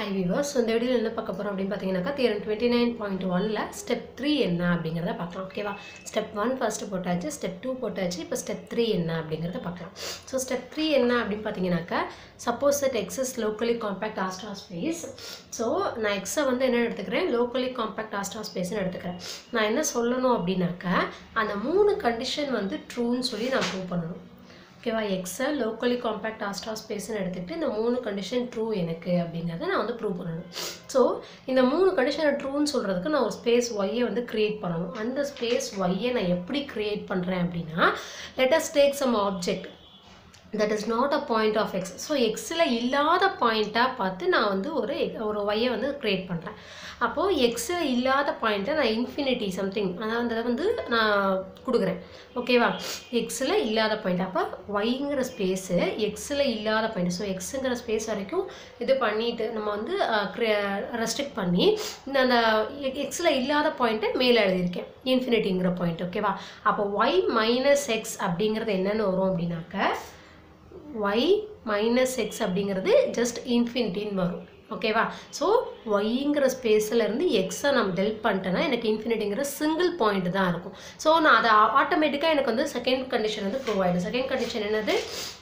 high viewers so இந்த வீடியோவில் என்ன பார்க்க போகிறோம் அப்படின்னு பார்த்தீங்கன்னாக்கா தியரம் டுவெண்ட்டி நைன் பாயிண்ட் ஒனில் ஸ்டெப் த்ரீ என்ன அப்படிங்கிறத பார்க்கலாம் ஓகேவா ஸ்டெப் ஒன் ஃபஸ்ட்டு போட்டாச்சு ஸ்டெப் டூ போட்டாச்சு இப்போ ஸ்டெப் த்ரீ என்ன அப்படிங்கிறத பார்க்கலாம் ஸோ ஸ்டெப் த்ரீ என்ன அப்படின்னு பார்த்தீங்கன்னாக்கா suppose that X is locally compact Hausdorff space so நான் எக்ஸை வந்து என்ன எடுத்துக்கிறேன் லோக்கலி காம்பேக்ட் ஆஸ்ட்ரா ஸ்பேஸ்னு எடுத்துக்கிறேன் நான் என்ன சொல்லணும் அப்படின்னாக்கா அந்த மூணு கண்டிஷன் வந்து ட்ரூன்னு சொல்லி நான் ப்ரூவ் பண்ணணும் ஓகேவா எக்ஸை லோக்கலி காம்பேக்ட் ஆஸ்ட்ரா ஸ்பேஸ்னு எடுத்துக்கிட்டு இந்த மூணு கண்டிஷன் ட்ரூ எனக்கு அப்படிங்கிறத நான் வந்து ப்ரூவ் பண்ணணும் ஸோ இந்த மூணு கண்டிஷனை ட்ரூன்னு சொல்கிறதுக்கு நான் ஒரு ஸ்பேஸ் ஒய்யை வந்து க்ரியேட் பண்ணணும் அந்த ஸ்பேஸ் ஒய்யை நான் எப்படி க்ரியேட் பண்ணுறேன் அப்படின்னா let's take some object that is not a point of X so எக்ஸில் இல்லாத பாயிண்ட்டாக பார்த்து நான் வந்து ஒரு ஒரு ஒய்யை வந்து க்ரியேட் பண்ணுறேன் அப்போது எக்ஸில் இல்லாத பாயிண்ட்டை நான் இன்ஃபினிட்டி சம்திங் அதாவது அதை வந்து நான் கொடுக்குறேன் ஓகேவா எக்ஸில் இல்லாத பாயிண்ட் அப்போ ஒய்ங்கிற ஸ்பேஸு எக்ஸில் இல்லாத பாயிண்ட் ஸோ எக்ஸுங்கிற ஸ்பேஸ் வரைக்கும் இது பண்ணிட்டு நம்ம வந்து ரெஸ்ட்ரிக்ட் பண்ணி இந்த அந்த எக்ஸில் இல்லாத பாயிண்ட்டை மேலே எழுதியிருக்கேன் இன்ஃபினிட்டிங்கிற பாயிண்ட் ஓகேவா அப்போ ஒய் மைனஸ் எக்ஸ் அப்படிங்கிறது என்னென்னு வரும் அப்படின்னாக்க ஒய் மைனஸ் எக்ஸ் அப்படிங்கிறது ஜஸ்ட் இன்ஃபினிட்டின்னு வரும் ஓகேவா ஸோ ஒய்ங்கிற ஸ்பேஸில் இருந்து எக்ஸை நம்ம டெல்ட் பண்ணிட்டேன்னா எனக்கு இன்ஃபினிட்டிங்கிற சிங்கிள் பாயிண்ட் தான் இருக்கும் ஸோ நான் அதை ஆட்டோமேட்டிக்காக எனக்கு வந்து செகண்ட் கண்டிஷன் வந்து ப்ரூவ் ஆகிடும் செகண்ட் கண்டிஷன் என்னது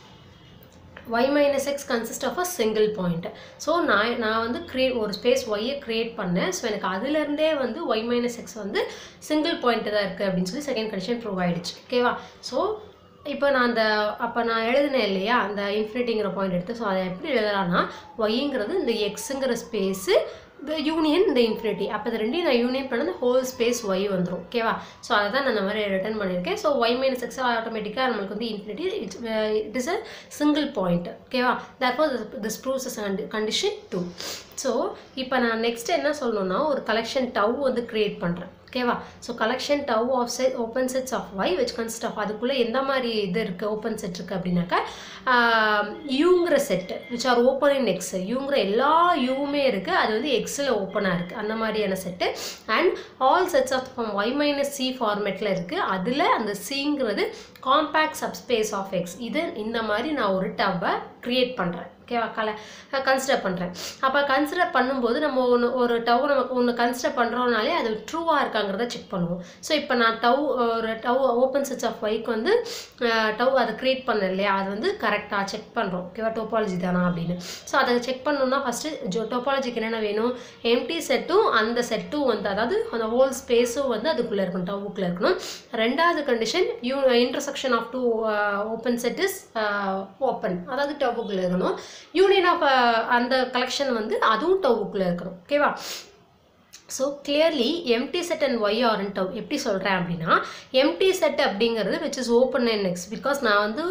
y minus X consist of a single point so நான் நான் வந்து க்ரியேட் ஒரு ஸ்பேஸ் ஒய்யை க்ரியேட் பண்ணேன் ஸோ எனக்கு அதுலேருந்தே வந்து ஒய் மைனஸ் எக்ஸ் வந்து சிங்கிள் பாயிண்ட் தான் இருக்குது அப்படின்னு சொல்லி செகண்ட் கண்டிஷன் ப்ரூவ் ஆகிடுச்சு ஓகேவா ஸோ இப்போ நான் அந்த அப்போ நான் எழுதினேன் இல்லையா அந்த இன்ஃபினிட்டிங்கிற பாயிண்ட் எடுத்து ஸோ அதை எப்படி எழுதலாம்னா ஒய்ங்கிறது இந்த எக்ஸுங்கிற ஸ்பேஸு இந்த யூனியன் இந்த இன்ஃபினிட்டி அப்போ இது ரெண்டையும் நான் யூனியன் பண்ணது ஹோல் ஸ்பேஸ் ஒய் வந்துடும் ஓகேவா ஸோ அதை தான் நான் இந்த மாதிரி ரிட்டர்ன் பண்ணியிருக்கேன் ஸோ ஒய் மைனஸ் எக்ஸ் ஆட்டோமேட்டிக்காக நம்மளுக்கு வந்து infinity it's it is a single point ஓகேவா therefore this proves is condition two so இப்போ நான் நெக்ஸ்ட் என்ன சொல்லணும்னா ஒரு கலெக்ஷன் டவ் வந்து க்ரியேட் பண்ணுறேன் ஓகேவா so collection tau of set open sets of Y which consist of அதுக்குள்ளே எந்த மாதிரி இது இருக்குது ஓப்பன் செட் இருக்குது அப்படின்னாக்கா யூங்கிற set which are open in X யூங்கிற எல்லா யூவுமே இருக்குது அது வந்து எக்ஸில் ஓப்பனாக இருக்குது அந்த மாதிரியான set and all sets of form Y minus C ஃபார்மேட்டில் இருக்குது அதில் அந்த சிங்கிறது காம்பேக்ட் சப்ஸ்பேஸ் ஆஃப் எக்ஸ் இது இந்த மாதிரி நான் ஒரு டவ்வை க்ரியேட் பண்ணுறேன் ஓகேவா கல கன்சிடர் பண்ணுறேன் அப்போ கன்சிடர் பண்ணும்போது நம்ம ஒன்று ஒரு டவ் நமக்கு ஒன்று கன்சிடர் பண்ணுறோம்னாலே அது ட்ரூவாக இருக்காங்கிறத செக் பண்ணுவோம் ஸோ இப்போ நான் டவ் ஒரு டவ் ஓப்பன் சர்ச் ஆஃப் ஒய்க்கு வந்து டவ் அதை க்ரியேட் பண்ண இல்லையா அது வந்து கரெக்டாக செக் பண்ணுறோம் ஓகேவா டோபாலஜி தானா அப்படின்னு ஸோ அதை செக் பண்ணணும்னா ஃபஸ்ட்டு ஜோ டோபாலஜிக்கு என்னென்ன வேணும் எம்டி செட்டும் அந்த செட்டும் வந்து அதாவது அந்த ஹோல் ஸ்பேஸும் வந்து அதுக்குள்ளே இருக்கணும் டவுக்குள்ளே இருக்கணும் ரெண்டாவது condition U intersection of two open set is open அதாவது டவுக்குள்ளே இருக்கணும் யூனியன் ஆஃப் அந்த கலெக்ஷன் வந்து அதுவும் டவுக்குள்ளே இருக்கணும் ஓகேவா so clearly empty set and Y are in tau எப்படி சொல்கிறேன் அப்படின்னா எம்டி செட் அப்படிங்கிறது which is open and next because நான் வந்து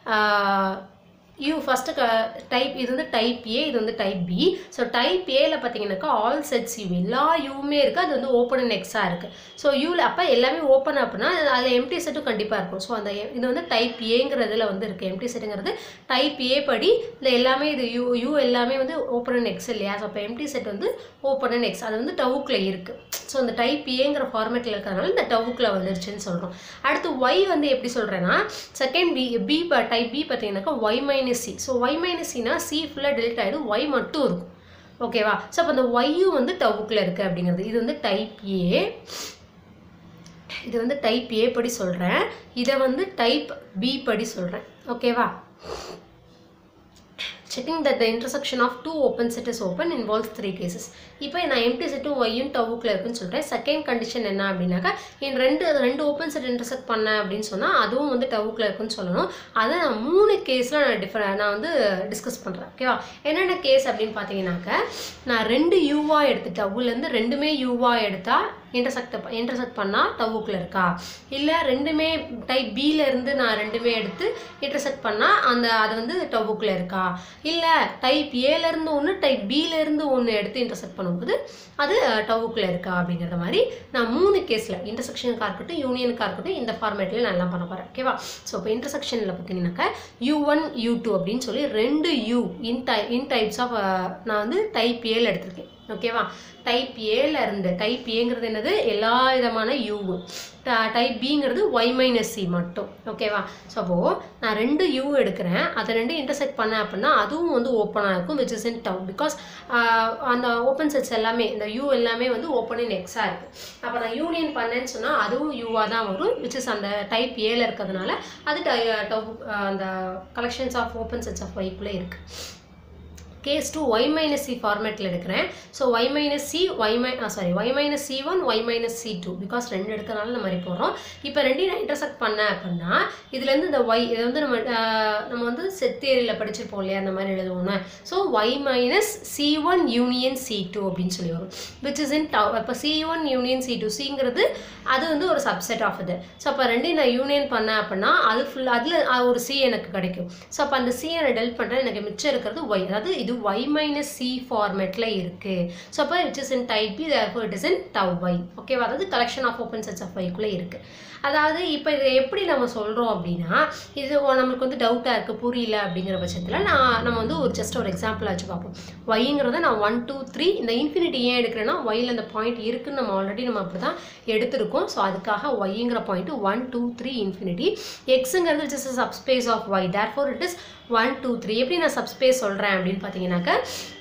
யூ ஃபஸ்ட்டு க டைப் இது வந்து டைப் ஏ இது வந்து டைப் பி ஸோ டைப் ஏல பார்த்தீங்கன்னாக்கா ஆல் செட்ஸ் யூ எல்லா யூவுமே இருக்குது அது வந்து ஓப்பன் அண்ட் எக்ஸாக இருக்குது ஸோ யூவில் அப்போ எல்லாமே ஓப்பன் அப்படின்னா அதில் எம்டி செட்டும் கண்டிப்பாக இருக்கும் ஸோ அந்த இது வந்து டைப் ஏங்கிறதுல வந்து இருக்குது எம்டி செட்டுங்கிறது டைப் ஏ படி இல்லை எல்லாமே இது யூ யூ எல்லாமே வந்து ஓப்பன் அண்ட் எக்ஸ் இல்லையா ஸோ அப்போ எம்டி செட் வந்து ஓப்பன் அண்ட் எக்ஸ் அது வந்து டவுக்கில் இருக்குது ஸோ அந்த டைப் ஏங்கிற ஃபார்மேட்டில் இருக்கிறதுனால இந்த டவுக்கில் வந்துருச்சுன்னு சொல்கிறோம் அடுத்து ஒய் வந்து எப்படி சொல்கிறேன்னா second B B type B பார்த்தீங்கன்னாக்கா Y minus C so Y minus சினா சி ஃபுல்லாக டெலிட் ஆகிடும் ஒய் மட்டும் இருக்கும் ஓகேவா ஸோ அப்போ அந்த ஒய்யும் வந்து டவுக்கில் இருக்குது அப்படிங்கிறது இது வந்து டைப் ஏ இது வந்து டைப் ஏ படி சொல்கிறேன் இதை வந்து டைப் பி படி சொல்கிறேன் ஓகேவா checking that the intersection of two open set is open involves three cases இப்போ நான் எம்டி செட்டும் ஒய்யும் டவுக்கில் இருக்குன்னு சொல்லிட்டேன் செகண்ட் கண்டிஷன் என்ன அப்படின்னாக்கா என் ரெண்டு ரெண்டு ஓப்பன் செட் இன்டர்செக்ட் பண்ணேன் அப்படின்னு சொன்னால் அதுவும் வந்து டவுக்கில் இருக்குன்னு சொல்லணும் அதை நான் மூணு கேஸில் நான் டிஃபர நான் வந்து டிஸ்கஸ் பண்ணுறேன் ஓகேவா என்னென்ன கேஸ் அப்படின்னு பார்த்தீங்கன்னாக்க நான் ரெண்டு யூவாக எடுத்து டவுலேருந்து ரெண்டுமே யூவாக எடுத்தால் இன்டர்செக்ட் இன்டர்செக்ட் பண்ணால் டவுக்கில் இருக்கா இல்லை ரெண்டுமே டைப் பியிலேருந்து நான் ரெண்டுமே எடுத்து இன்டர்செக்ட் பண்ணால் அந்த அது வந்து டவுக்கில் இருக்கா இல்லை டைப் ஏலேருந்து ஒன்று டைப் பியிலேருந்து ஒன்று எடுத்து இன்டர்செக்ட் பண்ணும்போது அது டவுக்கில் இருக்கா அப்படிங்கிற மாதிரி நான் மூணு கேஸில் இன்டர்செக்ஷனுக்காக இருக்கட்டும் யூனியனுக்காக இருக்கட்டும் இந்த ஃபார்மேட்டில் நான் எல்லாம் பண்ண போகிறேன் ஓகேவா ஸோ இப்போ இன்டர்செக்ஷனில் பார்த்தீங்கன்னாக்கா யூ ஒன் யூ டூ அப்படின்னு சொல்லி ரெண்டு U in tau in types of நான் வந்து டைப் ஏல எடுத்திருக்கேன் ஓகேவா டைப் ஏல இருந்து டைப் ஏங்கிறது என்னது எல்லா விதமான யூவு டைப் பிங்கிறது ஒய் மைனஸ் சி மட்டும் ஓகேவா ஸோ அப்போது நான் ரெண்டு யூ எடுக்கிறேன் அதை ரெண்டு இன்டர்செக்ட் பண்ணேன் அப்படின்னா அதுவும் வந்து ஓப்பனாக இருக்கும் which is in tau because அந்த ஓப்பன் செட்ஸ் எல்லாமே இந்த யூ எல்லாமே வந்து ஓப்பன் இன் எக்ஸாக இருக்குது அப்போ நான் யூனியன் பண்ணேன்னு சொன்னால் அதுவும் யூவாக தான் வரும் விச் இஸ் அந்த டைப் ஏல இருக்கிறதுனால அது டவு அந்த collections of open sets of ஒய்க்குள்ளே இருக்குது case two Y minus C ஃபார்மேட்டில் எடுக்கிறேன் so Y minus C Y my sorry Y minus C one Y minus C two because ரெண்டு எடுக்கிறனால இந்த மாதிரி போகிறோம் இப்போ ரெண்டையும் நான் இன்டர்செக்ட் பண்ணேன் அப்படின்னா இதுலேருந்து இந்த ஒய் இதை வந்து நம்ம ஆஹ், நம்ம வந்து செட் தியரியில் படிச்சிருப்போம் இல்லையா அந்த மாதிரி எழுதுவோம்னா so Y minus C one union C two அப்படின்னு சொல்லி வரும் விச் இஸ் இன் டவ் இப்போ C one union C two சிங்கிறது அது வந்து ஒரு சப்செட் ஆஃப் இது ஸோ அப்போ ரெண்டையும் நான் யூனியன் பண்ணேன் அப்படின்னா அது ஃபுல் அதில் ஒரு சி எனக்கு கிடைக்கும் ஸோ அப்போ அந்த சி நான் டெல் பண்ணுறேன் எனக்கு மிச்சம் இருக்கிறது ஒய் அதாவது இது ஒய் மைனஸ் சி ஃபார்மேட்டில் இருக்குது ஸோ அப்போ which is in type B therefore it is in tau Y ஓகேவா அதாவது collection of open sets of ஒய்க்குள்ளே இருக்குது அதாவது இப்போ இதை எப்படி நம்ம சொல்கிறோம் அப்படின்னா இது ஒ- நம்மளுக்கு வந்து டவுட்டாக இருக்குது புரியல அப்படிங்கிற பட்சத்தில் நான் நம்ம வந்து ஒரு ஜஸ்ட் ஒரு எக்ஸாம்பிள் வச்சு பார்ப்போம் ஒய்ங்கிறத நான் ஒன் டூ த்ரீ இந்த இன்ஃபினிட்டி ஏன் எடுக்கிறேன்னா ஒயில் அந்த பாயிண்ட் இருக்குன்னு நம்ம ஆல்ரெடி நம்ம அப்படி தான் எடுத்திருக்கோம் ஸோ அதுக்காக ஒய்ங்கிற point one two three infinity எக்ஸுங்கிறது just subspace of Y therefore it is one two three எப்படி நான் சப்ஸ்பேஸ் சொல்கிறேன் அப்படின்னு பார்த்தீங்கன்னாக்கா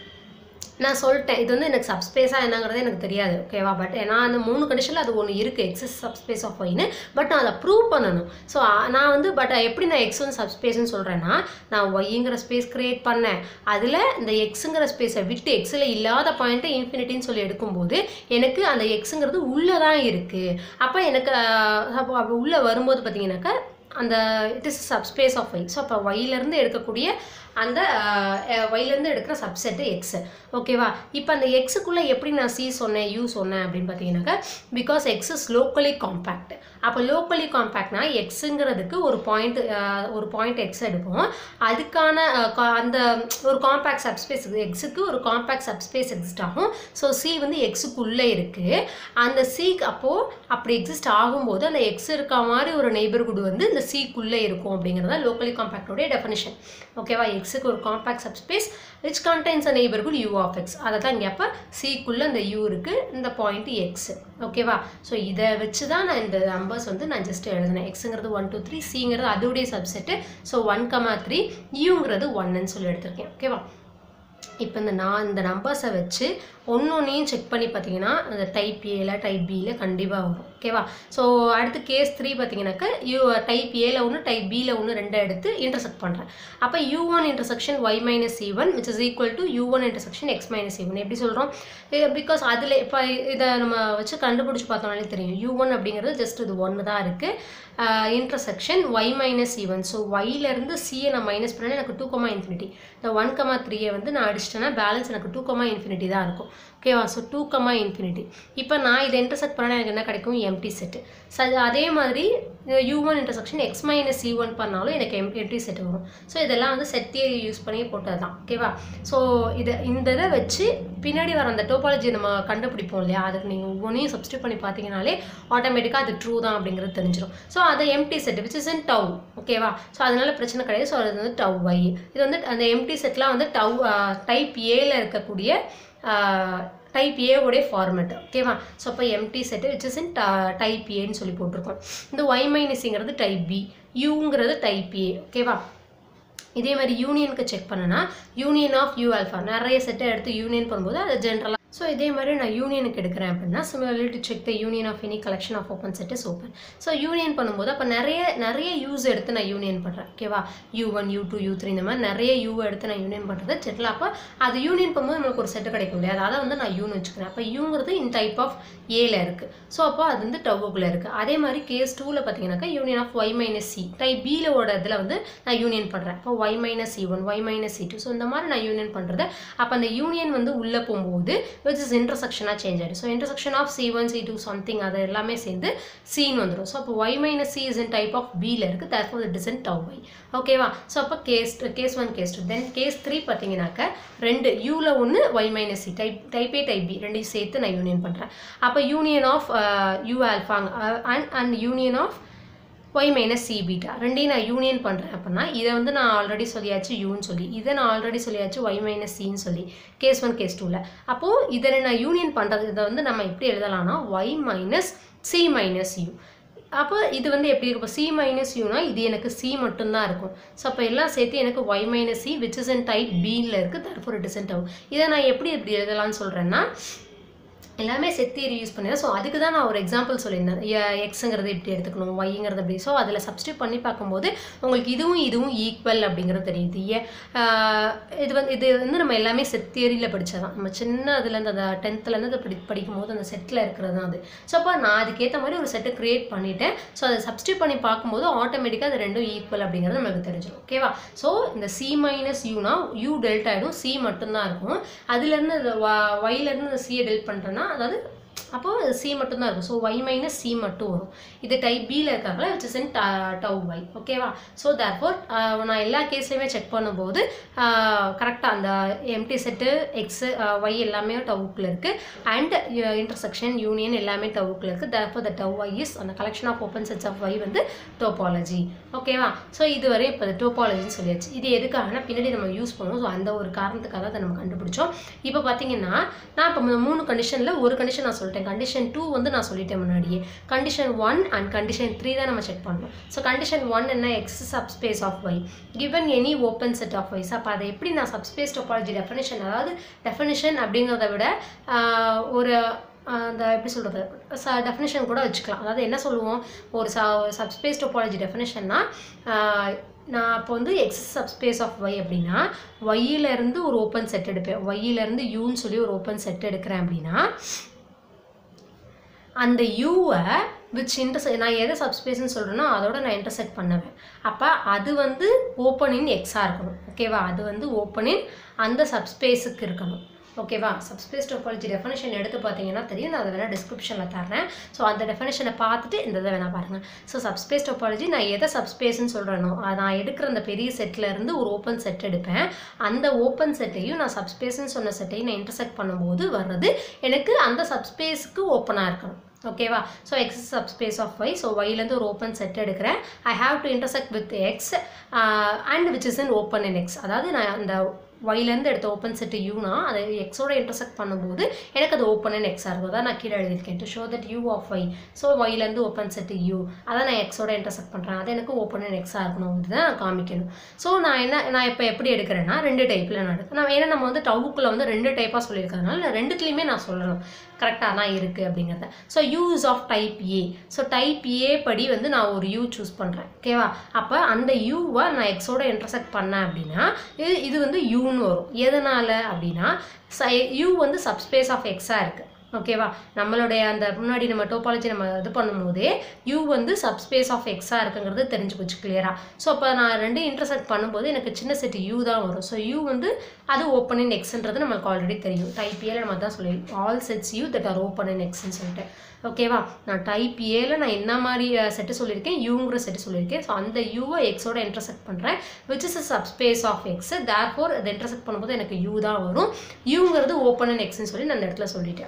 நான் சொல்லிட்டேன் இது வந்து எனக்கு சப்ஸ்பேஸாக என்னங்கிறது எனக்கு தெரியாது ஓகேவா பட் நான் அந்த மூணு கண்டிஷனில் அது ஒன்று இருக்குது எக்ஸஸ் சப்ஸ்பேஸ் ஆஃப் ஒய்னு பட் நான் அதை ப்ரூவ் பண்ணணும் ஸோ நான் வந்து பட் எப்படி நான் எக்ஸ் வந்து சப்ஸ்பேஸ்னு சொல்கிறேன்னா நான் ஒய்ங்கிற ஸ்பேஸ் கிரியேட் பண்ணேன் அதில் இந்த எக்ஸுங்கிற ஸ்பேஸை விட்டு எக்ஸில் இல்லாத பாயிண்ட்டை இன்ஃபினிட்டின்னு சொல்லி எடுக்கும்போது எனக்கு அந்த எக்ஸுங்கிறது உள்ளே தான் இருக்குது அப்போ எனக்கு அஹ், அப்போ அப்போ உள்ளே வரும்போது பார்த்தீங்கன்னாக்கா அந்த it is subspace of Y so அப்போ ஒய்லேருந்து எடுக்கக்கூடிய அந்த ஒய்லேருந்து எடுக்கிற சப்செட்டு எக்ஸு ஓகேவா இப்போ அந்த எக்ஸுக்குள்ளே எப்படி நான் சி சொன்னேன் யூ சொன்னேன் அப்படின்னு பார்த்தீங்கன்னாக்கா because X is locally compact அப்போ லோக்கலி காம்பேக்ட்னா எக்ஸுங்கிறதுக்கு ஒரு பாயிண்ட் ஒரு பாயிண்ட் எக்ஸ் எடுப்போம் அதுக்கான அஹ், கா- அந்த ஒரு காம்பேக்ட் சப்ஸ்பேஸ் எக்ஸுக்கு ஒரு காம்பேக்ட் சப்ஸ்பேஸ் எக்ஸிஸ்ட் ஆகும் ஸோ சி வந்து எக்ஸுக்குள்ளே இருக்குது அந்த சிக்கு அப்போது அப்படி எக்ஸிஸ்ட் ஆகும்போது அந்த எக்ஸ் இருக்க மாதிரி ஒரு நெய்பர்ஹுட் வந்து இந்த சிக்குள்ளே இருக்கும் அப்படிங்கிறத லோக்கலி காம்பேக்டோடைய டெஃபனிஷன் ஓகேவா எக்ஸுக்கு ஒரு compact subspace which contains a neighbourhood U of X அதை தான் இங்கே அப்போ சிக்குள்ளே இந்த யூ இருக்குது இந்த பாயிண்ட் எக்ஸ் ஓகேவா ஸோ இதை வச்சு தான் நான் இந்த நம்பர்ஸ் வந்து நான் ஜஸ்ட் எழுதினேன் எக்ஸுங்கிறது ஒன் டூ த்ரீ சிங்கிறது அதோடைய subset so one comma three யூங்கிறது ஒன்னுன்னு சொல்லி எடுத்திருக்கேன் ஓகேவா இப்போ இந்த நான் இந்த நம்பர்ஸை வச்சு ஒன்று ஒன்றையும் செக் பண்ணி பார்த்தீங்கன்னா அந்த டைப் ஏல டைப் பியில் கண்டிப்பாக வரும் ஓகேவா ஸோ அடுத்து கேஸ் த்ரீ பார்த்தீங்கன்னாக்கா யூ டைப் ஏல ஒன்று டைப் பியில் ஒன்று ரெண்டை எடுத்து இன்டர்செக்ட் பண்ணுறேன் அப்போ U one intersection Y minus C one which is equal to U one intersection X minus C one எப்படி சொல்கிறோம் பிகாஸ் அதில் இப்போ இதை நம்ம வச்சு கண்டுபிடிச்சி பார்த்தோம்னாலே தெரியும் யூ ஒன் அப்படிங்கிறது ஜஸ்ட் இது ஒன்று தான் இருக்குது intersection Y minus C one so ஒய்லேருந்து சியை நான் மைனஸ் பண்ணேன் எனக்கு டூ கமா இன்ஃபினிட்டி இந்த ஒன் கமா த்ரீயை வந்து நான் அடிச்சிட்டேன்னா பேலன்ஸ் எனக்கு டூ கமா இன்ஃபினிட்டி தான் இருக்கும் ஓகேவா ஸோ டூ கமா இன்ஃபினிட்டி இப்போ நான் இதை இன்டர்செக்ட் பண்ணால் எனக்கு என்ன கிடைக்கும் எம்டி செட்டு ஸோ அதே மாதிரி U one intersection X minus C one பண்ணாலும் எனக்கு எம் எம்டி செட் வரும் ஸோ இதெல்லாம் வந்து செட் தியரி யூஸ் பண்ணி போட்டது தான் ஓகேவா ஸோ இதை இந்த இதை வச்சு பின்னாடி வர அந்த டோபாலஜி நம்ம கண்டுபிடிப்போம் இல்லையா அதுக்கு நீங்கள் ஒவ்வொன்றையும் சப்ஸ்டியூட் பண்ணி பார்த்தீங்கனாலே ஆட்டோமேட்டிக்காக அது ட்ரூ தான் அப்படிங்கிறது தெரிஞ்சிடும் ஸோ அதை empty set which is in tau ஓகேவா ஸோ அதனால பிரச்சனை கிடையாது ஸோ அது வந்து டவ் வை இது வந்து அந்த எம்டி செட்லாம் வந்து டவ் டைப் ஏல இருக்கக்கூடிய டைப் ஏவுடைய ஃபார்மெட் ஓகேவா ஸோ அப்போ empty set which is in type ஏன்னு சொல்லி போட்டிருக்கோம் இந்த ஒய் மைனஸுங்கிறது டைப் பி யூங்கிறது டைப் ஏ ஓகேவா இதே மாதிரி யூனியனுக்கு செக் பண்ணனா யூனியன் ஆஃப் யூ ஆல்ஃபா நிறைய செட்டை எடுத்து யூனியன் பண்ணும்போது அது ஜென்ரலாக ஸோ இதே மாதிரி நான் யூனியனுக்கு எடுக்கிறேன் அப்படின்னா similarly to check the union of any collection of open set is open so union பண்ணும்போது அப்போ நிறைய நிறைய யூஸ் எடுத்து நான் யூனியன் பண்ணுறேன் ஓகேவா U one U two U three இந்த மாதிரி நிறைய யூ எடுத்து நான் யூனியன் பண்ணுறது ஜென்ரலாக அப்போ அது யூனியன் பண்ணும்போது நம்மளுக்கு ஒரு செட்டு கிடைக்கும் இல்லையா அதை வந்து நான் யூன்னு வச்சுக்கிறேன் அப்போ யூங்கிறது இன் டைப் ஆஃப் ஏல இருக்குது ஸோ அப்போ அது வந்து டவ்வுக்குள்ளே இருக்குது அதே மாதிரி கேஸ் டூவில் பார்த்தீங்கன்னாக்கா union of Y minus C type பியிலோட இதில் வந்து நான் யூனியன் பண்ணுறேன் அப்போ Y minus C one Y minus C two so இந்த மாதிரி நான் யூனியன் பண்ணுறது அப்போ அந்த யூனியன் வந்து உள்ளே போகும்போது விச் இஸ் இன்டர்செக்ஷனாக சேஞ்ச் ஆகிடும் so intersection of C one C two something அது எல்லாமே சேர்ந்து சீன் வந்துடும் ஸோ அப்போ Y minus C is in type of பியில் இருக்குது therefore it is in tau Y ஓகேவா ஸோ அப்போ case case one case two then case three பார்த்தீங்கன்னாக்க ரெண்டு யூவில் ஒன்று Y minus C type type A type B ரெண்டையும் சேர்த்து நான் யூனியன் பண்ணுறேன் அப்போ யூனியன் ஆஃப் யூ ஆல்ஃபாங் and and union of Y minus C beta ரெண்டையும் நான் யூனியன் பண்ணுறேன் அப்படின்னா இதை வந்து நான் ஆல்ரெடி சொல்லியாச்சு யூன்னு சொல்லி இதை நான் ஆல்ரெடி சொல்லியாச்சு ஒய் மைனஸ் சின்னு சொல்லி கேஸ் ஒன் கேஸ் டூவில் அப்போது இதில் நான் யூனியன் பண்ணுறது இதை வந்து நம்ம எப்படி எழுதலாம்னா Y minus C minus U அப்போ இது வந்து எப்படி இருக்கும் சி மைனஸ் யூனா இது எனக்கு சி மட்டும்தான் இருக்கும் ஸோ அப்போ எல்லாம் சேர்த்து எனக்கு Y minus C which is in type பியில் இருக்குது therefore it is in tau இதை நான் எப்படி எப்படி எழுதலாம்னு சொல்கிறேன்னா எல்லாமே செட் தியரி யூஸ் பண்ணேன் ஸோ அதுக்கு தான் நான் ஒரு எக்ஸாம்பிள் சொல்லியிருந்தேன் எக்ஸுங்கிறது இப்படி எடுத்துக்கணும் ஒய்ங்கிறது இப்படி ஸோ அதில் சப்ஸ்டியூட் பண்ணி பார்க்கும்போது உங்களுக்கு இதுவும் இதுவும் ஈக்குவல் அப்படிங்கிறது தெரியுது ஏ இது வந்து இது வந்து நம்ம எல்லாமே செட் தியரியில் படித்ததான் நம்ம சின்ன இதுலேருந்து அந்த டென்த்துலேருந்து அதை படி படிக்கும்போது அந்த செட்டில் இருக்கிறது தான் அது ஸோ அப்போ நான் அதுக்கேற்ற மாதிரி ஒரு செட்டை க்ரியேட் பண்ணிட்டேன் ஸோ அதை சப்ஸ்டியூட் பண்ணி பார்க்கும்போது ஆட்டோமேட்டிக்காக அது ரெண்டும் ஈக்குவல் அப்படிங்கிறது நமக்கு தெரிஞ்சிடும் ஓகேவா ஸோ இந்த சி மைனஸ் யூனா யூ டெல்ட் ஆகிடும் சி மட்டும்தான் இருக்கும் அதுலேருந்து அந்த ஒய்லேருந்து அந்த சியை டெல்ட் பண்ணுறேன்னா அதாவது அப்போ சி மட்டும்தான் இருக்கும் ஸோ ஒய் மைனஸ் சி மட்டும் வரும் இது டைப் பியில் இருக்காங்களா which is in tau Y ஓகேவா ஸோ தேர்ஃபோர் நான் எல்லா கேஸ்லையுமே செக் பண்ணும்போது கரெக்டாக அந்த எம்டி செட்டு எக்ஸு ஒய் எல்லாமே டவுக்கில் இருக்குது அண்ட் இன்டர்செக்ஷன் யூனியன் எல்லாமே டவுக்கில் இருக்குது therefore the tau Y is அந்த collection of open sets of Y வந்து டோபாலஜி ஓகேவா ஸோ இதுவரை இப்போ டோபாலஜின்னு சொல்லியாச்சு இது எதுக்காகனா பின்னாடி நம்ம யூஸ் பண்ணுவோம் ஸோ அந்த ஒரு காரணத்துக்காக அதை நம்ம கண்டுபிடிச்சோம் இப்போ பார்த்தீங்கன்னா நான் இப்போ மூணு கண்டிஷனில் ஒரு கண்டிஷன் நான் சொல்லிட்டேன் கண்டிஷன் டூ வந்து நான் சொல்லிட்டேன் முன்னாடியே condition one and condition three தான் நம்ம செக் பண்ணணும் ஸோ கண்டிஷன் ஒன் என்ன X subspace of Y given any open set of ஒய்ஸ் அப்போ அதை எப்படி நான் சப்ஸ்பேஸ் டோபாலஜி டெஃபினேஷன் அதாவது டெஃபினேஷன் அப்படிங்கிறத விட ஒரு அந்த எப்படி சொல்கிறது ச டெஃபினேஷன் கூட வச்சுக்கலாம் அதாவது என்ன சொல்லுவோம் ஒரு ச சப்ஸ்பேஸ் டோபாலஜி டெஃபினேஷன்னா நான் இப்போ வந்து எக்ஸ் சப்ஸ்பேஸ் ஆஃப் ஒய் அப்படின்னா ஒய்யிலேருந்து ஒரு ஓப்பன் செட் எடுப்பேன் ஒய்யிலேருந்து யூன்னு சொல்லி ஒரு ஓப்பன் செட் எடுக்கிறேன் அப்படின்னா அந்த யூவை விச் இன்டர்செக்ட் நான் எதை சப்ஸ்பேஸ்ன்னு சொல்கிறேனோ அதோட நான் இன்டர்செக்ட் பண்ணுவேன் அப்போ அது வந்து ஓப்பன் இன் எக்ஸாக இருக்கணும் ஓகேவா அது வந்து ஓப்பன் இன் அந்த சப்ஸ்பேஸுக்கு இருக்கணும் ஓகேவா சப்ஸ்பேஸ் டோபாலஜி டெஃபினேஷன் எடுத்து பார்த்தீங்கன்னா தெரியும் நான் அதை வேணால் டிஸ்கிரிப்ஷனில் தரேன் ஸோ அந்த டெஃபினேஷனை பார்த்துட்டு இந்த இதை வேணால் பாருங்கள் ஸோ சப்ஸ்பேஸ் டோபாலஜி நான் எதை சப்ஸ்பேஸ்ன்னு சொல்கிறேனோ நான் எடுக்கிற அந்த பெரிய செட்டில் இருந்து ஒரு ஓப்பன் செட் எடுப்பேன் அந்த ஓப்பன் செட்டையும் நான் சப்ஸ்பேஸ்ன்னு சொன்ன செட்டையும் நான் இன்டர்செக்ட் பண்ணும்போது வர்றது எனக்கு அந்த சப்ஸ்பேஸுக்கு ஓப்பனாக இருக்கணும் ஓகேவா so X subspace of Y so ஒய்லேருந்து ஒரு ஓப்பன் செட் எடுக்கிறேன் I have to intersect with X and which is in open in X அதாவது நான் அந்த ஒய்லேருந்து எடுத்த ஓப்பன் செட்டு யூனா அதை எக்ஸோட இன்டர்செக்ட் பண்ணும்போது எனக்கு அது ஓப்பன் அண்ட் எக்ஸாக இருக்கும் அதான் நான் கீழே எழுதியிருக்கேன் to show that U of Y so ஒய்லேருந்து ஓப்பன் செட்டு யூ அதை நான் எக்ஸோட இன்டர்செக்ட் பண்ணுறேன் அது எனக்கு ஓப்பன் அண்ட் எக்ஸாக இருக்கணும் தான் நான் காமிக்கணும் ஸோ நான் என்ன நான் இப்போ எப்படி எடுக்கிறேன்னா ரெண்டு டைப்பில் நான் எடுக்கிறேன் நான் ஏன்னா நம்ம வந்து டவுக்குள்ளே வந்து ரெண்டு டைப்பாக சொல்லியிருக்கிறதுனால நான் ரெண்டுத்துலேயுமே நான் சொல்லணும் கரெக்டாக தான் இருக்குது அப்படிங்கிறத so use of type A so type A படி வந்து நான் ஒரு யூ சூஸ் பண்ணுறேன் ஓகேவா அப்போ அந்த யூவை நான் எக்ஸோட இன்டர்செக்ட் பண்ணேன் அப்படின்னா இது இது வந்து யூன்னு வரும் எதனால் அப்படின்னா யூ வந்து சப்ஸ்பேஸ் ஆஃப் எக்ஸாக இருக்குது ஓகேவா நம்மளுடைய அந்த முன்னாடி நம்ம டோபாலஜி நம்ம இது பண்ணும்போதே யூ வந்து சப்ஸ்பேஸ் ஆஃப் எக்ஸாக இருக்குங்கிறது தெரிஞ்சு போச்சு கிளியராக ஸோ அப்போ நான் ரெண்டு இன்டர்செக்ட் பண்ணும்போது எனக்கு சின்ன செட் யூ தான் வரும் ஸோ யூ வந்து அது ஓப்பன் இன் எக்ஸ்ன்றது நம்மளுக்கு ஆல்ரெடி தெரியும் டைப் ஏல நம்ம தான் சொல்லி all sets U that are open in எக்ஸ்ன்னு சொல்லிட்டு ஓகேவா நான் டைப் ஏல நான் என்ன மாதிரி செட்டு சொல்லியிருக்கேன் யூங்கிற செட்டு சொல்லியிருக்கேன் ஸோ அந்த யூவை எக்ஸோட இன்டர்செக்ட் பண்ணுறேன் which is a subspace of X therefore அதை இன்டர்செக்ட் பண்ணும்போது எனக்கு யூ தான் வரும் யூங்கிறது ஓப்பன் இன் எக்ஸ்ன்னு சொல்லி நான் அந்த இடத்துல சொல்லிட்டேன்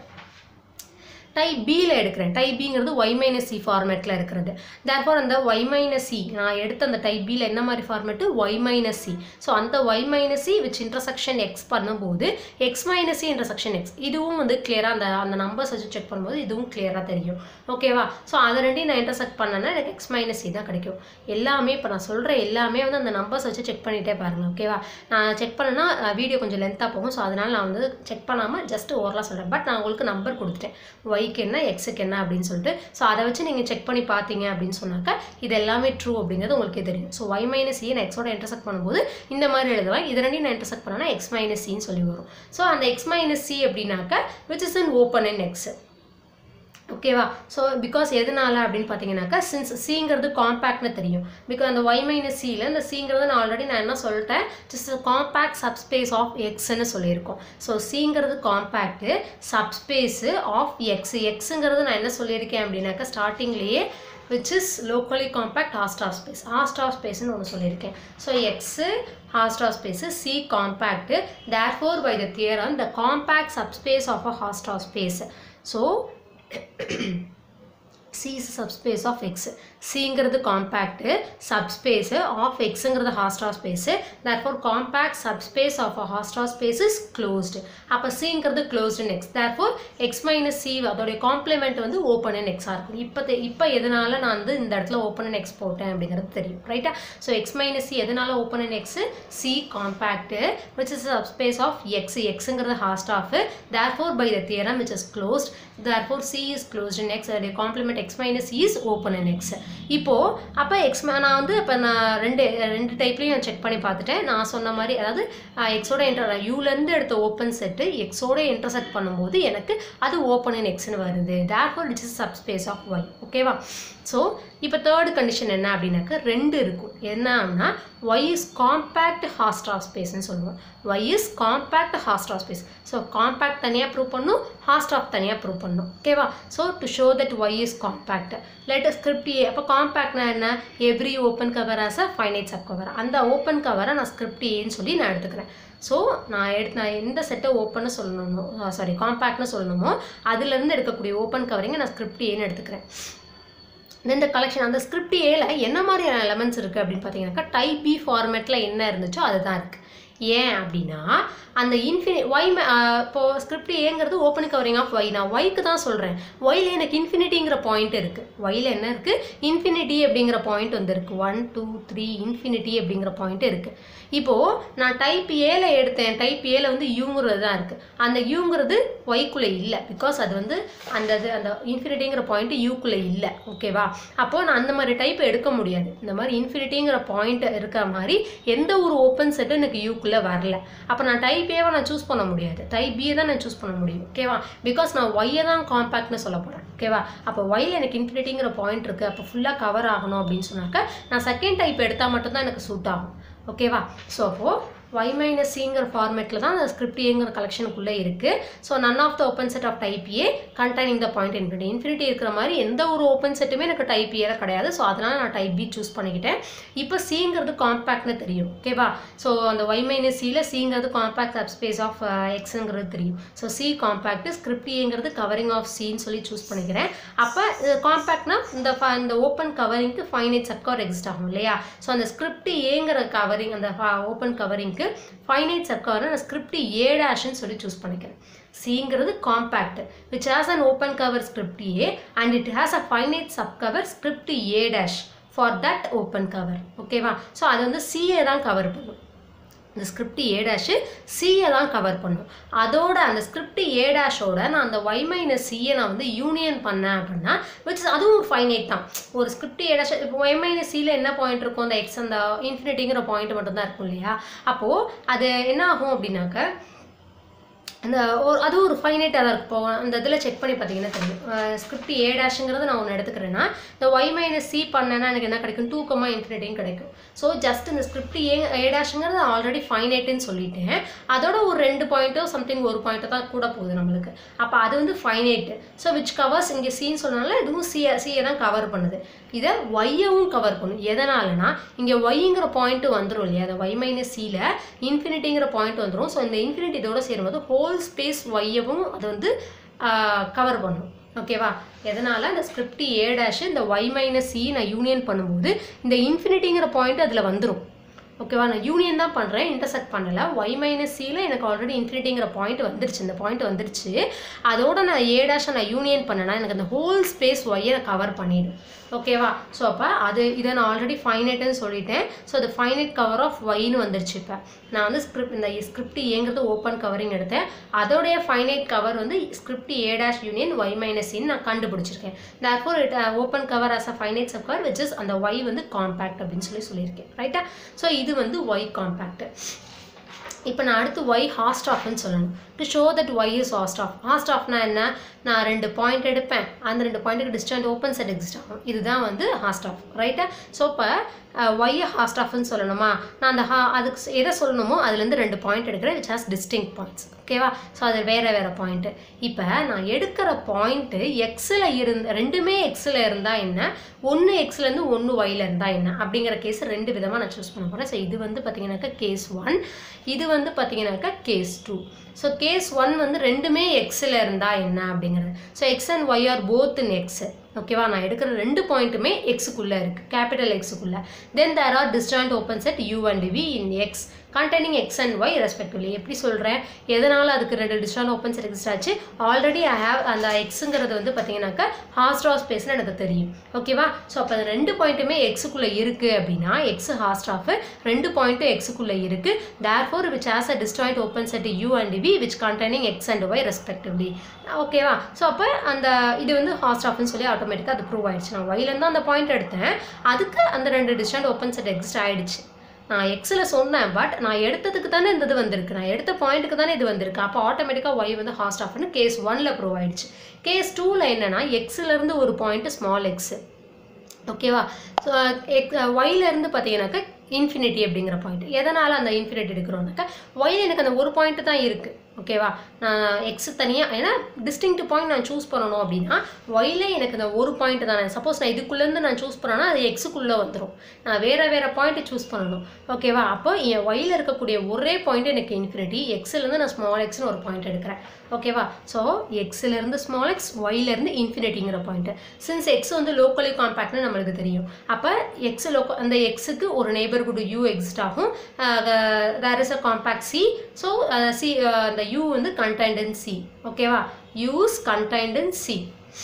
டைப் பியில் எடுக்கிறேன் டைப் பிங்கிறது ஒய் மைனஸ் சி ஃபார்மேட்டில் இருக்கிறது தேர்ஃபார் அந்த ஒய் மைனஸ் சி நான் எடுத்த அந்த டைப் பியில் என்ன மாதிரி format Y minus C so அந்த Y minus C which intersection X பண்ணும்போது X minus C intersection X இதுவும் வந்து கிளியராக அந்த அந்த நம்பர்ஸ் வச்சு செக் பண்ணும்போது இதுவும் கிளியராக தெரியும் ஓகேவா ஸோ அதை ரெண்டையும் நான் இன்டர்செக்ட் பண்ணேன்னா எனக்கு எக்ஸ் மைனஸ் சி தான் கிடைக்கும் எல்லாமே இப்போ நான் சொல்கிற எல்லாமே வந்து அந்த நம்பர்ஸ் வச்சு செக் பண்ணிகிட்டே பாருங்கள் ஓகேவா நான் செக் பண்ணேன்னா வீடியோ கொஞ்சம் லென்த்தாக போகும் ஸோ அதனால் நான் வந்து செக் பண்ணாமல் ஜஸ்ட் ஓவரலாக சொல்கிறேன் பட் நான் உங்களுக்கு நம்பர் கொடுத்துட்டேன் ஒய்க்கு என்ன எக்ஸுக்கு என்ன அப்படின்னு சொல்லிட்டு ஸோ அதை வச்சு நீங்கள் செக் பண்ணி பார்த்தீங்க அப்படின்னு சொன்னாக்கா இது எல்லாமே ட்ரூ அப்படிங்கிறது உங்களுக்கே தெரியும் ஸோ ஒய் மைனஸ் சி நான் எக்ஸோட இன்டர்செக்ட் பண்ணும்போது இந்த மாதிரி எழுதலாம் இது ரெண்டையும் நான் இன்டர்செக்ட் பண்ணனா எக்ஸ் மைனஸ் சின்னு சொல்லி வரும் ஸோ அந்த எக்ஸ் மைனஸ் சி அப்படின்னாக்கா which is in open in X ஓகேவா ஸோ பிகாஸ் எதனால அப்படின்னு பார்த்தீங்கன்னாக்கா சின்ஸ் சிங்கிறது காம்பேக்ட்னு தெரியும் பிகாஸ் அந்த ஒய் மைனஸ் சியில் இந்த சிங்கிறது நான் ஆல்ரெடி நான் என்ன சொல்லிட்டேன் ஜஸ்ட் காம்பேக்ட் சப்ஸ்பேஸ் ஆஃப் எக்ஸ்ன்னு சொல்லியிருக்கோம் ஸோ சிங்கிறது காம்பேக்ட்டு சப்ஸ்பேஸு ஆஃப் எக்ஸ் எக்ஸுங்கிறது நான் என்ன சொல்லியிருக்கேன் அப்படின்னாக்கா ஸ்டார்டிங்லேயே which is locally compact hausdorff space hausdorff ஸ்பேஸ்னு ஒன்று சொல்லியிருக்கேன் so X hausdorff space C compact therefore by the theorem the compact subspace of a hausdorff space so C is subspace of X சிங்கிறது compact subspace of எக்ஸுங்கிறது hausdorff space therefore compact subspace of a hausdorff space is closed அப்போ சிங்கிறது closed X therefore X minus C அதோடைய complement வந்து open and எக்ஸாக இருக்கும் இப்போ இப்போ எதனால நான் வந்து இந்த இடத்துல ஓப்பன் அண்ட் எக்ஸ் போட்டேன் அப்படிங்கிறது தெரியும் ரைட்டா ஸோ எக்ஸ் மைனஸ் சி எதனால open and X C compact which is subspace of X எக்ஸுங்கிறது hausdorff therefore by the theorem which is closed therefore C is closed in X அதோடைய complement X minus is open in X இப்போது அப்போ X நான் வந்து இப்போ நான் ரெண்டு ரெண்டு டைப்லையும் நான் செக் பண்ணி பார்த்துட்டேன் நான் சொன்ன மாதிரி அதாவது எக்ஸோட என்டர் யூலேருந்து எடுத்த ஓப்பன் செட்டு எக்ஸோட இன்டர்செக்ட் பண்ணும்போது எனக்கு அது ஓப்பன் இன் எக்ஸ்னு வருது therefore it's is subspace of Y ஓகேவா ஸோ இப்போ தேர்ட் கண்டிஷன் என்ன அப்படின்னாக்க ரெண்டு இருக்கும் என்னன்னா ஒய் இஸ் காம்பேக்ட் ஹாஸ்டா ஸ்பேஸ்னு சொல்லுவோம் Y is compact hausdorff space so compact தனியாக ப்ரூவ் பண்ணும் ஹாஸ்ட் ஆஃப் தனியாக ப்ரூவ் பண்ணும் ஓகேவா so to show that Y is compact let script A அப்போ காம்பேக்ட்னா என்ன every open cover has a finite subcover அந்த ஓப்பன் கவரை நான் ஸ்கிரிப்ட் ஏன்னு சொல்லி நான் எடுத்துக்கிறேன் ஸோ நான் எடுத்து நான் எந்த செட்டை ஓப்பன்னு சொல்லணுமோ சாரி காம்பேக்ட்னு சொல்லணுமோ அதுலேருந்து எடுக்கக்கூடிய ஓப்பன் கவரிங்கை நான் ஸ்கிரிப்ட் ஏன்னு எடுத்துக்கிறேன் இந்த கலெக்ஷன் அந்த ஸ்கிரிப்ட் ஏல என்ன மாதிரியான எலமெண்ட்ஸ் இருக்குது அப்படின்னு பார்த்தீங்கன்னாக்கா டைப் பி ஃபார்மேட்டில் என்ன இருந்துச்சோ அதுதான் இருக்குது ஏன் அப்படின்னா அந்த இன்ஃபினி ஒய் இப்போது ஸ்கிரிப்ட் ஏங்கிறது ஓப்பன் கவரிங் ஆஃப் ஒய் நான் ஒய்க்கு தான் சொல்கிறேன் ஒயில் எனக்கு இன்ஃபினிட்டிங்கிற பாயிண்ட் இருக்குது ஒயில் என்ன இருக்குது இன்ஃபினிட்டி அப்படிங்கிற பாயிண்ட் வந்து இருக்குது ஒன் டூ த்ரீ இன்ஃபினிட்டி அப்படிங்கிற பாயிண்ட் இருக்குது இப்போது நான் டைப் ஏல எடுத்தேன் டைப் ஏல வந்து யூங்கிறது தான் இருக்குது அந்த யூங்கிறது ஒய்க்குள்ளே இல்லை பிகாஸ் அது வந்து அந்த இது அந்த இன்ஃபினிட்டிங்கிற பாயிண்ட் யூக்குள்ளே இல்லை ஓகேவா அப்போது நான் அந்த மாதிரி டைப் எடுக்க முடியாது இந்த மாதிரி இன்ஃபினிட்டிங்கிற பாயிண்ட் இருக்கிற மாதிரி எந்த ஒரு ஓப்பன் செட்டும் எனக்கு யூக்குள்ளே வரல அப்போ நான் டைப் ஏவை நான் சூஸ் பண்ண முடியாது டைப் பியை தான் நான் சூஸ் பண்ண முடியும் ஓகேவா பிகாஸ் நான் ஒய்யை தான் காம்பேக்ட்னு சொல்ல போகிறேன் ஓகேவா அப்போ ஒயில் எனக்கு இன்ஃபினிட்டிங்கிற பாயிண்ட் இருக்குது அப்போ ஃபுல்லாக கவர் ஆகணும் அப்படின்னு சொன்னாக்க நான் செகண்ட் டைப் எடுத்தால் மட்டும்தான் எனக்கு சூட் ஆகும் ஓகேவா ஸோ அப்போது y மைனஸ் சிங்கிற ஃபார்மேட்டில் தான் அந்த ஸ்கிரிப்ட் ஏங்கிற கலெக்ஷனுக்குள்ளே இருக்குது so none of the open set of type A containing the point infinity infinity இருக்கிற மாதிரி எந்த ஒரு ஓப்பன் செட்டுமே எனக்கு டைப் ஏல கிடையாது ஸோ அதனால் நான் டைப் பி சூஸ் பண்ணிக்கிட்டேன் இப்போ சிங்கிறது காம்பேக்ட்னு தெரியும் ஓகேவா ஸோ அந்த y மைனஸ் சியில் சிங்கிறது காம்பேக்ட் சப்ஸ்பேஸ் ஆஃப் எக்ஸுங்கிறது தெரியும் ஸோ சி காம்பேக்ட் ஸ்கிரிப்ட் ஏங்கிறது கவரிங் ஆஃப் சின்னு சொல்லி சூஸ் பண்ணிக்கிறேன் அப்போ காம்பேக்ட்னா இந்த fa- இந்த ஓப்பன் கவரிங்க்கு ஃபைனைட் சப்கவர் எக்ஸிஸ்ட் ஆகும் இல்லையா ஸோ அந்த ஸ்கிரிப்ட் ஏங்கிற கவரிங் அந்த ஓப்பன் கவரிங்க்கு ஃபைனைட் சப்கவர் நான் ஸ்கிரிப்ட் ஏ டேஷ்னு சொல்லி சூஸ் பண்ணிக்கிறேன் சிங்கிறது compact which has an open cover script A and it has a finite subcover script A dash for that open cover ஓகேவா ஸோ அது வந்து சிஏ தான் கவர் பண்ணும் இந்த ஸ்கிரிப்ட் ஏ டேஷு சியை தான் கவர் பண்ணும் அதோட அந்த ஸ்கிரிப்ட் ஏ டேஷோட நான் அந்த ஒய் மைனஸ் சியை நான் வந்து யூனியன் பண்ணேன் அப்படின்னா விச் அதுவும் ஒரு ஃபைனைட் தான் ஒரு ஸ்கிரிப்ட் ஏ டேஷ் இப்போ ஒய் மைனஸ் சியில் என்ன பாயிண்ட் இருக்கும் அந்த எக்ஸ் அந்த இன்ஃபினிட்டிங்கிற பாயிண்ட் மட்டும்தான் இருக்கும் இல்லையா அப்போது அது என்ன ஆகும் அப்படின்னாக்க அந்த ஒரு அது ஒரு ஃபைனைட்டாக தான் இருக்கும் இப்போ அந்த இதில் செக் பண்ணி பார்த்தீங்கன்னா தெரியும் ஸ்கிரிப்ட் ஏ டேஷுங்கிறது நான் ஒன்று எடுத்துக்கிறேன்னா இந்த ஒய் மைனஸ் சி பண்ணேன்னா எனக்கு என்ன கிடைக்கும் டூ கமா இன்ஃபினிட்டியும் கிடைக்கும் ஸோ ஜஸ்ட் இந்த ஸ்கிரிப்ட் ஏ ஏ டேஷுங்கிறது ஆல்ரெடி ஃபைனைட்டுன்னு சொல்லிட்டேன் அதோட ஒரு ரெண்டு பாயிண்ட்டோ சம்திங் ஒரு பாயிண்ட்டோ தான் கூட போகுது நம்மளுக்கு அப்போ அது வந்து ஃபைனைட்டு ஸோ விச் கவர்ஸ் இங்கே சின்னு சொன்னால இதுவும் சியை சியை தான் கவர் பண்ணுது இதை ஒய்யவும் கவர் பண்ணும் எதனாலனா இங்கே ஒய்ங்கிற பாயிண்ட் வந்துடும் இல்லையா அந்த ஒய் மைனஸ் சியில் இன்ஃபினிட்டிங்கிற பாயிண்ட் வந்துடும் ஸோ இந்த இன்ஃபினிட்டி இதோட சேரும்போது ஹோல் ஸ்பேஸ் ஒய்யவும் அது வந்து கவர் பண்ணும் ஓகேவா எதனால் இந்த ஸ்கிரிப்ட் ஏ டேஷ் இந்த ஒய் மைனஸ் சி நான் யூனியன் பண்ணும்போது இந்த இன்ஃபினிட்டிங்கிற பாயிண்ட் அதில் வந்துடும் ஓகேவா நான் யூனியன் தான் பண்ணுறேன் இன்டர்செக்ட் பண்ணலை ஒய் மைனஸ் சியில் எனக்கு ஆல்ரெடி இன்ஃபினிட்டிங்கிற பாயிண்ட் வந்துருச்சு இந்த பாயிண்ட் வந்துருச்சு அதோட நான் ஏ டேஷை நான் யூனியன் பண்ணேன்னா எனக்கு அந்த ஹோல் ஸ்பேஸ் ஒய்யை நான் கவர் பண்ணிடும் ஓகேவா ஸோ அப்போ அது இதை நான் ஆல்ரெடி ஃபைனைட்டுன்னு சொல்லிட்டேன் ஸோ அது ஃபைனைட் கவர் ஆஃப் ஒய்னு வந்துருச்சு இப்போ நான் வந்து ஸ்கிரிப்ட் இந்த ஸ்கிரிப்ட் ஏங்கிறது ஓப்பன் கவரிங் எடுத்தேன் அதோடைய ஃபைனைட் கவர் வந்து script A dash union Y minus நான் கண்டுபிடிச்சிருக்கேன் therefore it open cover has a finite subcover which is அந்த ஒய் வந்து காம்பேக்ட் அப்படின்னு சொல்லி சொல்லியிருக்கேன் ரைட்டா ஸோ இது வந்து ஒய் காம்பேக்ட் இப்போ நான் அடுத்து ஒய் ஹாஸ்ட் ஆஃப்னு சொல்லணும் to show that Y is hausdorff ஹாஸ்ட் ஆஃப்னா என்ன நான் ரெண்டு பாயிண்ட் எடுப்பேன் அந்த ரெண்டு பாயிண்ட்டுக்கு டிஸ்டன்ட் ஓப்பன் செட் எக்ஸிஸ்ட் ஆகும் இதுதான் வந்து ஹாஸ்ட் ஆஃப் ரைட்டா ஸோ இப்போ ஒய்யை ஹாஸ்ட் ஆஃப்னு சொல்லணுமா நான் அந்த ஹா அதுக்கு ஸ்- எதை சொல்லணுமோ அதுலேருந்து ரெண்டு பாயிண்ட் எடுக்கிறேன் விச் ஹாஸ் டிஸ்டிங் பாயிண்ட்ஸ் ஓகேவா ஸோ அது வேறு வேறு பாயிண்ட்டு இப்போ நான் எடுக்கிற பாயிண்ட்டு எக்ஸில் இருந்த ரெண்டுமே எக்ஸில் இருந்தால் என்ன ஒன்று எக்ஸ்லேருந்து ஒன்று ஒயில் இருந்தால் என்ன அப்படிங்கிற கேஸ் ரெண்டு விதமாக நான் சூஸ் பண்ண போகிறேன் ஸோ இது வந்து பார்த்தீங்கன்னாக்கா கேஸ் ஒன் இது வந்து பார்த்தீங்கன்னாக்கா case two so case one வந்து ரெண்டுமே எக்ஸில் இருந்தால் என்ன அப்படிங்கிறது so X and Y are both in X ஓகேவா நான் எடுக்கிற ரெண்டு பாயிண்ட்டுமே எக்ஸுக்குள்ளே இருக்குது கேபிட்டல் எக்ஸுக்குள்ளே then there are distant open set U and V in X containing X and Y respectively எப்படி சொல்கிறேன் எதனால் அதுக்கு ரெண்டு டிஸ்டாண்ட் ஓப்பன் செட் எக்ஸ்ட் ஆச்சு ஆல்ரெடி ஐ ஹேவ் அந்த எக்ஸுங்கிறது வந்து பார்த்தீங்கன்னாக்கா ஹாஸ்ட்ரா ஸ்பேஸ்னு எனக்கு தெரியும் ஓகேவா ஸோ அப்போ அந்த ரெண்டு பாயிண்ட்டுமே எக்ஸுக்குள்ளே இருக்குது அப்படின்னா எக்ஸ் ஹாஸ்ட்ராஃப் ரெண்டு பாயிண்ட்டும் எக்ஸுக்குள்ளே இருக்குது therefore which has a distant open set U and V which containing X and Y respectively ஓகேவா ஸோ அப்போ அந்த இது வந்து ஹாஸ்ட்ராஃப்னு சொல்லி ஆட்டோமேட்டிக்காக அது ப்ரூவ் ஆயிடுச்சு நான் ஒய்லேருந்து அந்த பாயிண்ட் எடுத்தேன் அதுக்கு அந்த ரெண்டு டிஸ்டாண்ட் ஓப்பன் செட் எக்ஸ்ட் ஆயிடுச்சு நான் எக்ஸில் சொன்னேன் பட் நான் எடுத்ததுக்கு தானே இந்த இது வந்திருக்கு நான் எடுத்த பாயிண்ட்டுக்கு தானே இது வந்திருக்கு அப்போ ஆட்டோமேட்டிக்காக ஒய் வந்து ஹாஸ்ட் ஆஃப்னு கேஸ் ஒனில் ப்ரூவ் ஆயிடுச்சு கேஸ் டூவில் என்னென்னா எக்ஸ்லேருந்து ஒரு பாயிண்ட்டு ஸ்மால் எக்ஸு ஓகேவா ஸோ எக் ஒய்லேருந்து பார்த்தீங்கன்னாக்கா இன்ஃபினிட்டி அப்படிங்கிற பாயிண்ட் எதனால் அந்த இன்ஃபினிட்டி எடுக்கிறோம்னாக்கா ஒயில் எனக்கு அந்த ஒரு பாயிண்ட்டு தான் இருக்குது ஓகேவா நான் எக்ஸ் தனியாக ஏன்னா டிஸ்டிங்க்ட் பாயிண்ட் நான் சூஸ் பண்ணணும் அப்படின்னா ஒயில் எனக்கு இந்த ஒரு பாயிண்ட் தானே சப்போஸ் நான் இதுக்குள்ளேருந்து நான் சூஸ் பண்ணேன்னா அது எக்ஸுக்குள்ளே வந்துடும் நான் வேறு வேறு பாயிண்ட்டை சூஸ் பண்ணணும் ஓகேவா அப்போ என் ஒயில் இருக்கக்கூடிய ஒரே பாயிண்ட் எனக்கு இன்ஃபினிட்டி எக்ஸ்லேருந்து நான் ஸ்மால் எக்ஸ்னு ஒரு பாயிண்ட் எடுக்கிறேன் ஓகேவா ஸோ எக்ஸ்லேருந்து ஸ்மால் எக்ஸ் ஒய்லேருந்து இன்ஃபினிட்டிங்கிற பாயிண்ட் சின்ஸ் எக்ஸ் வந்து லோக்கலி காம்பேக்ட்னு நம்மளுக்கு தெரியும் அப்போ எக்ஸ் லோக்கோ அந்த எக்ஸுக்கு ஒரு நெய்பர்ஹுட் யூ எக்ஸிஸ்ட் ஆகும் there is a compact C so C அந்த யூ வந்து கண்டைன்ட் இன் சி ஓகேவா U's contained in C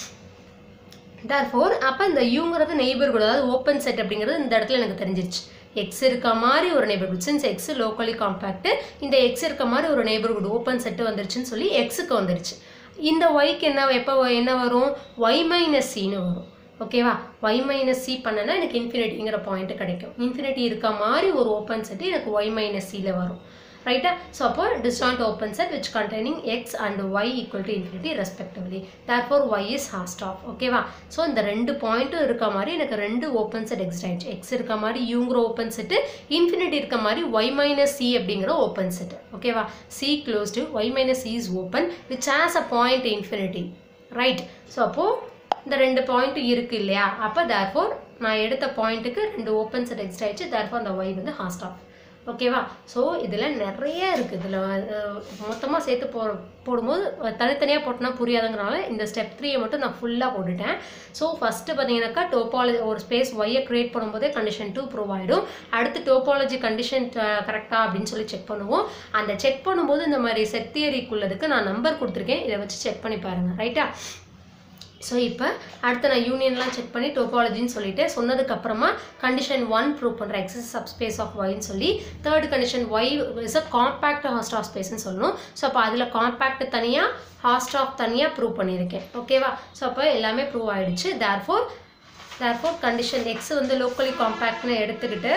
therefore அப்போ இந்த யூங்கிறது நெய்பர்ஹுட் அதாவது ஓப்பன் செட் அப்படிங்கிறது இந்த இடத்துல எனக்கு தெரிஞ்சிருச்சு எக்ஸ் இருக்க மாதிரி ஒரு neighbourhood since X locally compact இந்த எக்ஸ் இருக்க மாதிரி ஒரு நெய்பர்ஹுட் ஓப்பன் செட்டு வந்துருச்சுன்னு சொல்லி எக்ஸுக்கு வந்துருச்சு இந்த ஒய்க்கு என்ன எப்போ என்ன வரும் ஒய் மைனஸ் சின்னு வரும் ஓகேவா ஒய் மைனஸ் சி பண்ணனா எனக்கு இன்ஃபினிட்டிங்கிற பாயிண்ட் கிடைக்கும் இன்ஃபினிட்டி இருக்க மாதிரி ஒரு ஓப்பன் செட்டு எனக்கு ஒய் மைனஸ் சியில் வரும் ரைட்டா ஸோ அப்போ disjoint open set which containing x and y equal to infinity respectively therefore y is half stop ஓகேவா ஸோ இந்த ரெண்டு பாயிண்ட்டும் இருக்க மாதிரி எனக்கு ரெண்டு ஓப்பன் செட் எக்ஸ்ட் ஆயிடுச்சு எக்ஸ் இருக்க மாதிரி யூங்கிற ஓப்பன் செட்டு இன்ஃபினிட்டி இருக்க மாதிரி ஒய் மைனஸ் சி அப்படிங்கிற ஓப்பன் செட்டு ஓகேவா C closed Y minus C is open which has a point infinity right so அப்போது இந்த ரெண்டு பாயிண்ட் இருக்குது இல்லையா அப்போ தேர்ஃபோர் நான் எடுத்த பாயிண்ட்டுக்கு ரெண்டு ஓப்பன் செட் எக்ஸ்ட் ஆயிடுச்சு தேர்ஃபோர் அந்த ஒய் வந்து ஹாஸ்ட் ஆஃப் ஓகேவா ஸோ இதில் நிறைய இருக்குது இதில் மொத்தமாக சேர்த்து போ போடும்போது தனித்தனியாக போட்டோன்னா புரியாதுங்கிறனால இந்த ஸ்டெப் த்ரீயை மட்டும் நான் ஃபுல்லாக போட்டுட்டேன் ஸோ ஃபஸ்ட்டு பார்த்தீங்கன்னாக்கா டோபாலஜி ஒரு ஸ்பேஸ் ஒய்யை க்ரியேட் பண்ணும்போதே கண்டிஷன் டூ ப்ரூவ் ஆகிடும் அடுத்து டோபாலஜி கண்டிஷன் கரெக்டாக அப்படின்னு சொல்லி செக் பண்ணுவோம் அந்த செக் பண்ணும்போது இந்த மாதிரி செட் தியரிக்குள்ளதுக்கு நான் நம்பர் கொடுத்துருக்கேன் இதை வச்சு செக் பண்ணி பாருங்கள் ரைட்டா ஸோ இப்போ அடுத்து நான் யூனியன்லாம் செக் பண்ணி டோபாலஜின்னு சொல்லிட்டு சொன்னதுக்கப்புறமா கண்டிஷன் ஒன் ப்ரூவ் பண்ணுறேன் எக்ஸஸ் சப்ஸ்பேஸ் ஆஃப் ஒய்ன்னு சொல்லி third condition Y is a compact hausdorff ஸ்பேஸ்னு சொல்லணும் ஸோ அப்போ அதில் காம்பேக்ட் தனியாக ஹாஸ்ட் ஆஃப் தனியாக ப்ரூவ் பண்ணியிருக்கேன் ஓகேவா ஸோ அப்போ எல்லாமே ப்ரூவ் ஆயிடுச்சு தேர்ஃபோர் தேர்ஃபோர் கண்டிஷன் எக்ஸ் வந்து லோக்கலி காம்பேக்ட்னு எடுத்துக்கிட்டு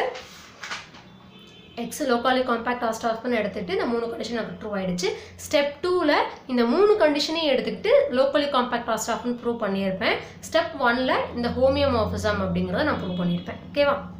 எக்ஸ் லோக்காலி காம்பேக்ட் ஆஸ்டாஃப்னு எடுத்துகிட்டு இந்த மூணு கண்டிஷன் எனக்கு ட்ரூ ஆயிடுச்சு ஸ்டெப் டூவில் இந்த மூணு கண்டிஷனையும் எடுத்துக்கிட்டு லோக்கலி காம்பேக்ட் ஆஸ்டாஃப்னு ப்ரூவ் பண்ணியிருப்பேன் ஸ்டெப் ஒனில் இந்த ஹோமியோமார்பிசம் அப்படிங்கிறத நான் ப்ரூவ் பண்ணியிருப்பேன் ஓகேவா